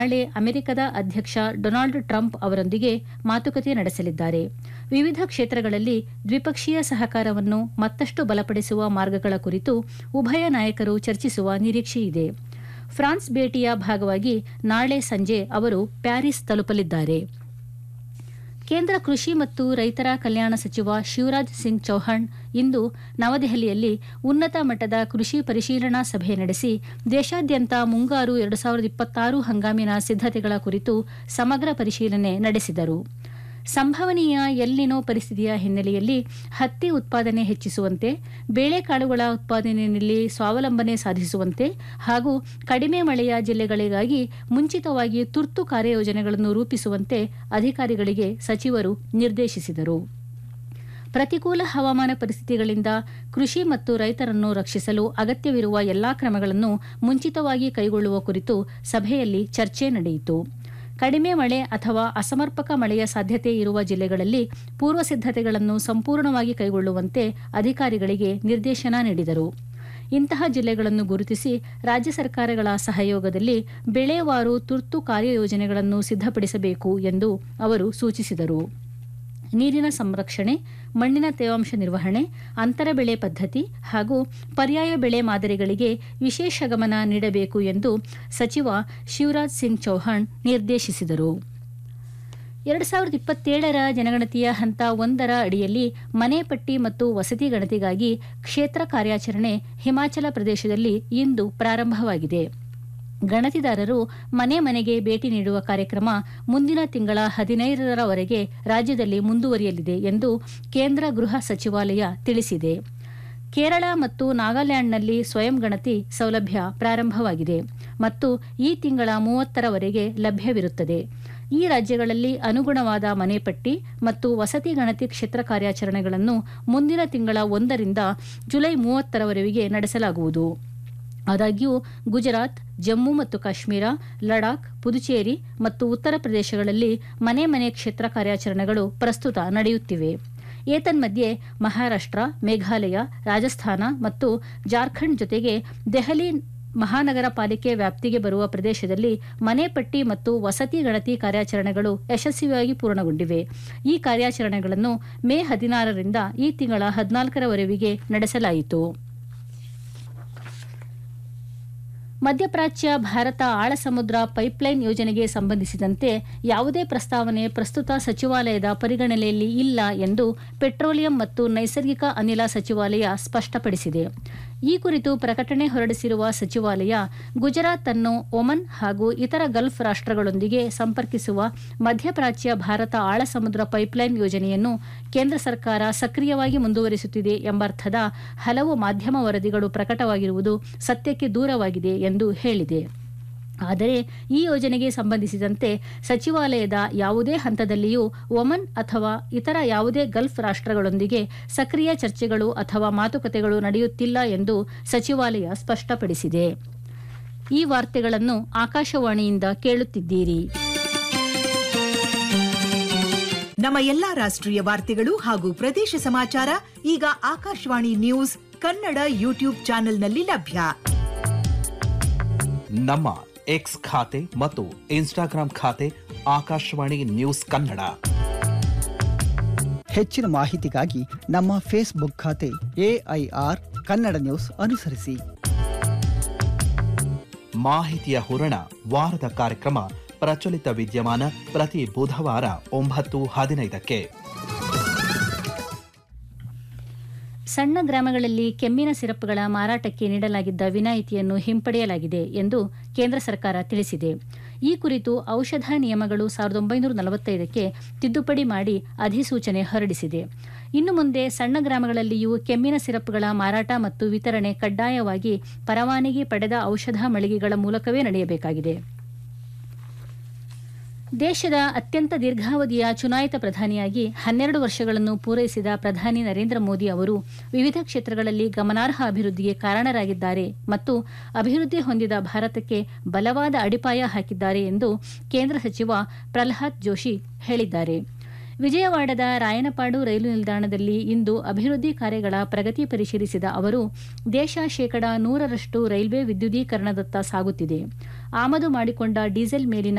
ನಾಳೆ ಅಮೆರಿಕದ ಅಧ್ಯಕ್ಷ ಡೊನಾಲ್ಡ್ ಟ್ರಂಪ್ ಅವರೊಂದಿಗೆ ಮಾತುಕತೆ ನಡೆಸಲಿದ್ದಾರೆ ವಿವಿಧ ಕ್ಷೇತ್ರಗಳಲ್ಲಿ ದ್ವಿಪಕ್ಷೀಯ ಸಹಕಾರವನ್ನು ಮತ್ತಷ್ಟು ಬಲಪಡಿಸುವ ಮಾರ್ಗಗಳ ಕುರಿತು ಉಭಯ ನಾಯಕರು ಚರ್ಚಿಸುವ ನಿರೀಕ್ಷೆಯಿದೆ ಫ್ರಾನ್ಸ್ ಭೇಟಿಯ ಭಾಗವಾಗಿ ನಾಳೆ ಸಂಜೆ ಅವರು ಪ್ಯಾರಿಸ್ ತಲುಪಲಿದ್ದಾರೆ ಕೇಂದ್ರ ಕೃಷಿ ಮತ್ತು ರೈತರ ಕಲ್ಯಾಣ ಸಚಿವ ಶಿವರಾಜ್ ಸಿಂಗ್ ಚೌಹಾಣ್ ಇಂದು ನವದೆಹಲಿಯಲ್ಲಿ ಉನ್ನತ ಮಟ್ಟದ ಕೃಷಿ ಪರಿಶೀಲನಾ ಸಭೆ ನಡೆಸಿ ದೇಶಾದ್ಯಂತ ಮುಂಗಾರು ಎರಡು ಸಾವಿರದ ಇಪ್ಪತ್ತಾರು ಹಂಗಾಮಿನ ಸಿದ್ದತೆಗಳ ಕುರಿತು ಸಮಗ್ರ ಪರಿಶೀಲನೆ ನಡೆಸಿದರು ಸಂಭವನೀಯ ಎಲ್ನಿನೋ ಪರಿಸ್ಥಿತಿಯ ಹಿನ್ನೆಲೆಯಲ್ಲಿ ಹತ್ತಿ ಉತ್ಪಾದನೆ ಹೆಚ್ಚಿಸುವಂತೆ ಬೇಳೆಕಾಳುಗಳ ಉತ್ಪಾದನೆಯಲ್ಲಿ ಸ್ವಾವಲಂಬನೆ ಸಾಧಿಸುವಂತೆ ಹಾಗೂ ಕಡಿಮೆ ಮಳೆಯ ಜಿಲ್ಲೆಗಳಿಗಾಗಿ ಮುಂಚಿತವಾಗಿ ತುರ್ತು ಕಾರ್ಯಯೋಜನೆಗಳನ್ನು ರೂಪಿಸುವಂತೆ ಅಧಿಕಾರಿಗಳಿಗೆ ಸಚಿವರು ನಿರ್ದೇಶಿಸಿದರು ಪ್ರತಿಕೂಲ ಹವಾಮಾನ ಪರಿಸ್ಥಿತಿಗಳಿಂದ ಕೃಷಿ ಮತ್ತು ರೈತರನ್ನು ರಕ್ಷಿಸಲು ಅಗತ್ಯವಿರುವ ಎಲ್ಲಾ ಕ್ರಮಗಳನ್ನು ಮುಂಚಿತವಾಗಿ ಕೈಗೊಳ್ಳುವ ಕುರಿತು ಸಭೆಯಲ್ಲಿ ಚರ್ಚೆ ನಡೆಯಿತು ಕಡಿಮೆ ಮಳೆ ಅಥವಾ ಅಸಮರ್ಪಕ ಮಳೆಯ ಸಾಧ್ಯತೆ ಇರುವ ಜಿಲ್ಲೆಗಳಲ್ಲಿ ಪೂರ್ವ ಸಿದ್ದತೆಗಳನ್ನು ಸಂಪೂರ್ಣವಾಗಿ ಕೈಗೊಳ್ಳುವಂತೆ ಅಧಿಕಾರಿಗಳಿಗೆ ನಿರ್ದೇಶನ ನೀಡಿದರು ಇಂತಹ ಜಿಲ್ಲೆಗಳನ್ನು ಗುರುತಿಸಿ ರಾಜ್ಯ ಸರ್ಕಾರಗಳ ಸಹಯೋಗದಲ್ಲಿ ಬೆಳೆವಾರು ತುರ್ತು ಕಾರ್ಯಯೋಜನೆಗಳನ್ನು ಸಿದ್ದಪಡಿಸಬೇಕು ಎಂದು ಅವರು ಸೂಚಿಸಿದರು ನೀರಿನ ಸಂರಕ್ಷಣೆ ಮಣ್ಣಿನ ತೇವಾಂಶ ನಿರ್ವಹಣೆ ಅಂತರ ಬೆಳೆ ಪದ್ಧತಿ ಹಾಗೂ ಪರ್ಯಾಯ ಬೆಳೆ ಮಾದರಿಗಳಿಗೆ ವಿಶೇಷ ಗಮನ ನೀಡಬೇಕು ಎಂದು ಸಚಿವ ಶಿವರಾಜ್ ಸಿಂಗ್ ಚೌಹಾಣ್ ನಿರ್ದೇಶಿಸಿದರು ಎರಡು ಸಾವಿರದ ಇಪ್ಪತ್ತೇಳರ ಜನಗಣತಿಯ ಹಂತ ಒಂದರ ಅಡಿಯಲ್ಲಿ ಮನೆ ಪಟ್ಟಿ ಮತ್ತು ವಸತಿ ಗಣತಿಗಾಗಿ ಕ್ಷೇತ್ರ ಕಾರ್ಯಾಚರಣೆ ಹಿಮಾಚಲ ಪ್ರದೇಶದಲ್ಲಿ ಇಂದು ಪ್ರಾರಂಭವಾಗಿದೆ ಗಣತಿದಾರರು ಮನೆ ಮನೆಗೆ ಭೇಟಿ ನೀಡುವ ಕಾರ್ಯಕ್ರಮ ಮುಂದಿನ ತಿಂಗಳ ಹದಿನೈದರವರೆಗೆ ರಾಜ್ಯದಲ್ಲಿ ಮುಂದುವರಿಯಲಿದೆ ಎಂದು ಕೇಂದ್ರ ಗೃಹ ಸಚಿವಾಲಯ ತಿಳಿಸಿದೆ ಕೇರಳ ಮತ್ತು ನಾಗಾಲ್ಯಾಂಡ್ನಲ್ಲಿ ಸ್ವಯಂ ಗಣತಿ ಸೌಲಭ್ಯ ಪ್ರಾರಂಭವಾಗಿದೆ ಮತ್ತು ಈ ತಿಂಗಳ ಮೂವತ್ತರವರೆಗೆ ಲಭ್ಯವಿರುತ್ತದೆ ಈ ರಾಜ್ಯಗಳಲ್ಲಿ ಅನುಗುಣವಾದ ಮನೆಪಟ್ಟಿ ಮತ್ತು ವಸತಿ ಗಣತಿ ಕ್ಷೇತ್ರ ಕಾರ್ಯಾಚರಣೆಗಳನ್ನು ಮುಂದಿನ ತಿಂಗಳ ಒಂದರಿಂದ ಜುಲೈ ಮೂವತ್ತರವರೆಗೆ ನಡೆಸಲಾಗುವುದು ಆದಾಗ್ಯೂ ಗುಜರಾತ್ ಜಮ್ಮು ಮತ್ತು ಕಾಶ್ಮೀರ ಲಡಾಖ್ ಪುದುಚೇರಿ ಮತ್ತು ಉತ್ತರ ಪ್ರದೇಶಗಳಲ್ಲಿ ಮನೆ ಮನೆ ಕ್ಷೇತ್ರ ಕಾರ್ಯಾಚರಣೆಗಳು ಪ್ರಸ್ತುತ ನಡೆಯುತ್ತಿವೆ ಏತನ್ಮಧ್ಯೆ ಮಹಾರಾಷ್ಟ್ರ ಮೇಘಾಲಯ ರಾಜಸ್ಥಾನ ಮತ್ತು ಜಾರ್ಖಂಡ್ ಜೊತೆಗೆ ದೆಹಲಿ ಮಹಾನಗರ ಪಾಲಿಕೆ ವ್ಯಾಪ್ತಿಗೆ ಬರುವ ಪ್ರದೇಶದಲ್ಲಿ ಮನೆ ಪಟ್ಟಿ ಮತ್ತು ವಸತಿ ಗಣತಿ ಕಾರ್ಯಾಚರಣೆಗಳು ಯಶಸ್ವಿಯಾಗಿ ಪೂರ್ಣಗೊಂಡಿವೆ ಈ ಕಾರ್ಯಾಚರಣೆಗಳನ್ನು ಮೇ ಹದಿನಾರರಿಂದ ಈ ತಿಂಗಳ ಹದಿನಾಲ್ಕರವರೆಗೆ ನಡೆಸಲಾಯಿತು ಮಧ್ಯಪ್ರಾಚ್ಯ ಭಾರತ ಆಳ ಸಮುದ್ರ ಪೈಪ್ಲೈನ್ ಯೋಜನೆಗೆ ಸಂಬಂಧಿಸಿದಂತೆ ಯಾವುದೇ ಪ್ರಸ್ತಾವನೆ ಪ್ರಸ್ತುತ ಸಚಿವಾಲಯದ ಪರಿಗಣನೆಯಲ್ಲಿ ಇಲ್ಲ ಎಂದು ಪೆಟ್ರೋಲಿಯಂ ಮತ್ತು ನೈಸರ್ಗಿಕ ಅನಿಲ ಸಚಿವಾಲಯ ಸ್ಪಷ್ಟಪಡಿಸಿದೆ ಈ ಕುರಿತು ಪ್ರಕಟಣೆ ಹೊರಡಿಸಿರುವ ಸಚಿವಾಲಯ ಗುಜರಾತ್ ಅನ್ನು ಒಮನ್ ಹಾಗೂ ಇತರ ಗಲ್ಫ್ ರಾಷ್ಟ್ರಗಳೊಂದಿಗೆ ಸಂಪರ್ಕಿಸುವ ಮಧ್ಯಪ್ರಾಚ್ಯ ಭಾರತ ಆಳ ಸಮುದ್ರ ಪೈಪ್ಲೈನ್ ಯೋಜನೆಯನ್ನು ಕೇಂದ್ರ ಸರ್ಕಾರ ಸಕ್ರಿಯವಾಗಿ ಮುಂದುವರಿಸುತ್ತಿದೆ ಎಂಬರ್ಥದ ಹಲವು ಮಾಧ್ಯಮ ವರದಿಗಳು ಪ್ರಕಟವಾಗಿರುವುದು ಸತ್ಯಕ್ಕೆ ದೂರವಾಗಿದೆ ಎಂದು ಹೇಳಿದೆ ಆದರೆ ಈ ಯೋಜನೆಗೆ ಸಂಬಂಧಿಸಿದಂತೆ ಸಚಿವಾಲಯದ ಯಾವುದೇ ಹಂತದಲ್ಲಿಯೂ ಒಮನ್ ಅಥವಾ ಇತರ ಯಾವುದೇ ಗಲ್ಫ್ ರಾಷ್ಟ್ರಗಳೊಂದಿಗೆ ಸಕ್ರಿಯ ಚರ್ಚೆಗಳು ಅಥವಾ ಮಾತುಕತೆಗಳು ನಡೆಯುತ್ತಿಲ್ಲ ಎಂದು ಸಚಿವಾಲಯ ಸ್ಪಷ್ಟಪಡಿಸಿದೆ ಈ ವಾರ್ತೆಗಳನ್ನು ಆಕಾಶವಾಣಿಯಿಂದ ಕೇಳುತ್ತಿದ್ದೀರಿ ನಮ್ಮ ಎಲ್ಲಾ ರಾಷ್ಟ್ರೀಯ ವಾರ್ತೆಗಳು ಹಾಗೂ ಪ್ರದೇಶ ಸಮಾಚಾರ ಈಗ ಆಕಾಶವಾಣಿ ನ್ಯೂಸ್ ಕನ್ನಡ ಯೂಟ್ಯೂಬ್ ಚಾನೆಲ್ನಲ್ಲಿ ಲಭ್ಯ ನಮ್ಮ ಎಕ್ಸ್ ಖಾತೆ ಮತ್ತು ಇನ್ಸ್ಟಾಗ್ರಾಂ ಖಾತೆ ಆಕಾಶವಾಣಿ ನ್ಯೂಸ್ ಕನ್ನಡ ಹೆಚ್ಚಿನ ಮಾಹಿತಿಗಾಗಿ ನಮ್ಮ ಫೇಸ್ಬುಕ್ ಖಾತೆ ಎಐಆರ್ ಕನ್ನಡ ನ್ಯೂಸ್ ಅನುಸರಿಸಿ ಮಾಹಿತಿಯ ಹೂರಣ ವಾರದ ಕಾರ್ಯಕ್ರಮ ಪ್ರಚಲಿತ ವಿದ್ಯಮಾನ ಪ್ರತಿ ಬುಧವಾರ ಒಂಬತ್ತು ಹದಿನೈದಕ್ಕೆ ಸಣ್ಣ ಗ್ರಾಮಗಳಲ್ಲಿ ಕೆಮ್ಮಿನ ಸಿರಪ್ಗಳ ಮಾರಾಟಕ್ಕೆ ನೀಡಲಾಗಿದ್ದ ವಿನಾಯಿತಿಯನ್ನು ಹಿಂಪಡೆಯಲಾಗಿದೆ ಎಂದು ಕೇಂದ್ರ ಸರ್ಕಾರ ತಿಳಿಸಿದೆ ಈ ಕುರಿತು ಔಷಧ ನಿಯಮಗಳು ಸಾವಿರದ ಒಂಬೈನೂರ ನಲವತ್ತೈದಕ್ಕೆ ತಿದ್ದುಪಡಿ ಮಾಡಿ ಅಧಿಸೂಚನೆ ಹೊರಡಿಸಿದೆ ಇನ್ನು ಮುಂದೆ ಸಣ್ಣ ಗ್ರಾಮಗಳಲ್ಲಿಯೂ ಕೆಮ್ಮಿನ ಸಿರಪ್ಗಳ ಮಾರಾಟ ಮತ್ತು ವಿತರಣೆ ಕಡ್ಡಾಯವಾಗಿ ಪರವಾನಗಿ ಪಡೆದ ಔಷಧ ಮಳಿಗೆಗಳ ಮೂಲಕವೇ ನಡೆಯಬೇಕಾಗಿದೆ ದೇಶದ ಅತ್ಯಂತ ದೀರ್ಘಾವಧಿಯ ಚುನಾಯಿತ ಪ್ರಧಾನಿಯಾಗಿ ಹನ್ನೆರಡು ವರ್ಷಗಳನ್ನು ಪೂರೈಸಿದ ಪ್ರಧಾನಿ ನರೇಂದ್ರ ಮೋದಿ ಅವರು ವಿವಿಧ ಕ್ಷೇತ್ರಗಳಲ್ಲಿ ಗಮನಾರ್ಹ ಅಭಿವೃದ್ಧಿಗೆ ಕಾರಣರಾಗಿದ್ದಾರೆ ಮತ್ತು ಅಭಿವೃದ್ಧಿ ಹೊಂದಿದ ಭಾರತಕ್ಕೆ ಬಲವಾದ ಅಡಿಪಾಯ ಹಾಕಿದ್ದಾರೆ ಎಂದು ಕೇಂದ್ರ ಸಚಿವ ಪ್ರಲ್ಹಾದ್ ಜೋಶಿ ಹೇಳಿದ್ದಾರೆ ವಿಜಯವಾಡದ ರಾಯನಪಾಡು ರೈಲು ನಿಲ್ದಾಣದಲ್ಲಿ ಇಂದು ಅಭಿವೃದ್ಧಿ ಕಾರ್ಯಗಳ ಪ್ರಗತಿ ಪರಿಶೀಲಿಸಿದ ಅವರು ದೇಶ ಶೇಕಡಾ ನೂರರಷ್ಟು ರೈಲ್ವೆ ವಿದ್ಯುದೀಕರಣದತ್ತ ಸಾಗುತ್ತಿದೆ ಆಮದು ಮಾಡಿಕೊಂಡ ಡೀಸೆಲ್ ಮೇಲಿನ